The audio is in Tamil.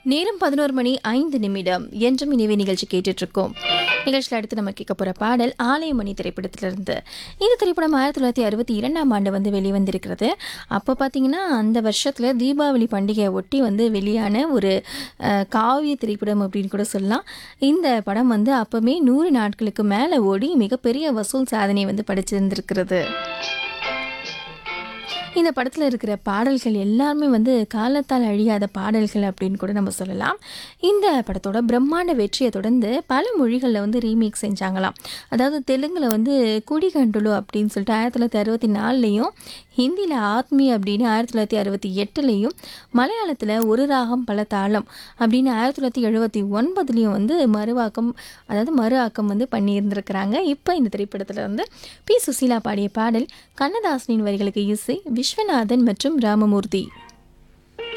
நேரம் பதினோரு மணி ஐந்து நிமிடம் என்றும் இனிவே நிகழ்ச்சி கேட்டுட்டு இருக்கோம் நிகழ்ச்சியில் அடுத்து நம்ம கேட்க போகிற பாடல் ஆலயமணி திரைப்படத்திலிருந்து இந்த திரைப்படம் ஆயிரத்தி தொள்ளாயிரத்தி அறுபத்தி இரண்டாம் ஆண்டு வந்து வெளிவந்திருக்கிறது அப்போ பார்த்தீங்கன்னா அந்த வருஷத்தில் தீபாவளி பண்டிகையை ஒட்டி வந்து வெளியான ஒரு அஹ், காவிய திரைப்படம் அப்படின்னு கூட சொல்லலாம் இந்த படம் வந்து அப்போவே நூறு நாட்களுக்கு மேலே ஓடி மிகப்பெரிய வசூல் சாதனை வந்து படிச்சிருந்திருக்கிறது இந்த படத்தில் இருக்கிற பாடல்கள் எல்லாருமே வந்து காலத்தால் அழியாத பாடல்கள் அப்படின்னு கூட நம்ம சொல்லலாம் இந்த படத்தோட பிரம்மாண்ட வெற்றியை தொடர்ந்து பல மொழிகளில் வந்து ரீமேக் செஞ்சாங்களாம் அதாவது தெலுங்கில் வந்து குடிகண்டுலு அப்படின்னு சொல்லிட்டு ஆயிரத்தி தொள்ளாயிரத்தி அறுபத்தி நாலுலேயும் ஹிந்தியில் ஆத்மி அப்படின்னு ஆயிரத்தி தொள்ளாயிரத்தி அறுபத்தி எட்டுலேயும் மலையாளத்தில் ஒரு ராகம் பல தாளம் அப்படின்னு ஆயிரத்தி தொள்ளாயிரத்தி எழுபத்தி ஒன்பதுலேயும் வந்து மறுவாக்கம் அதாவது மறு ஆக்கம் வந்து பண்ணியிருந்திருக்கிறாங்க இப்போ இந்த திரைப்படத்தில் வந்து பி சுசீலா பாடிய பாடல் கண்ணதாசனின் வரிகளுக்கு இசை விஸ்வநாதன் மற்றும் ராமமூர்த்தி